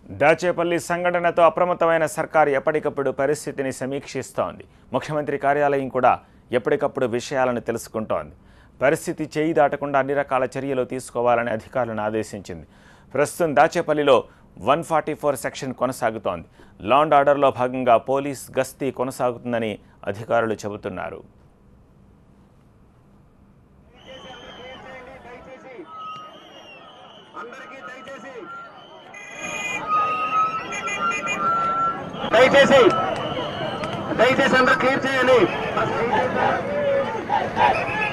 దాచేపల్లి సంఘటనతో అప్రమత్తమైన సర్కార్ ఎప్పటికప్పుడు పరిస్థితిని సమీక్షిస్తోంది ముఖ్యమంత్రి కార్యాలయం కూడా ఎప్పటికప్పుడు విషయాలను తెలుసుకుంటోంది పరిస్థితి చేయి దాటకుండా అన్ని రకాల చర్యలు తీసుకోవాలని అధికారులను ఆదేశించింది ప్రస్తుతం దాచేపల్లిలో వన్ ఫార్టీ ఫోర్ సెక్షన్ కొనసాగుతోంది లాండ్ ఆర్డర్లో భాగంగా పోలీస్ గస్తీ కొనసాగుతుందని అధికారులు చెబుతున్నారు అందరికీ దయచేసి దయచేసి దయచేసి అందరూ క్లియర్ చేయాలి